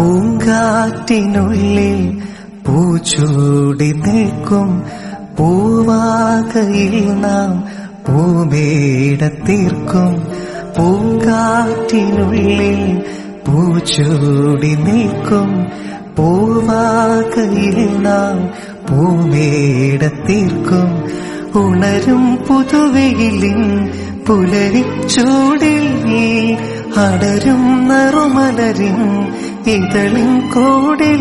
പൂങ്കാറ്റിനുള്ളിൽ പൂച്ചൂടി നിൽക്കും പൂവാകയിൽ നാം പൂമേട തീർക്കും പൂങ്കാറ്റിനുള്ളിൽ പൂച്ചൂടി നിൽക്കും പൂവാകയിൽ നാം പൂമേട തീർക്കും ഉണരും പുതുവെയിലിൻ പുലരിച്ചൂടിൽ അടരും നറുമലരിൻ ഇതളിൻ കോടിൽ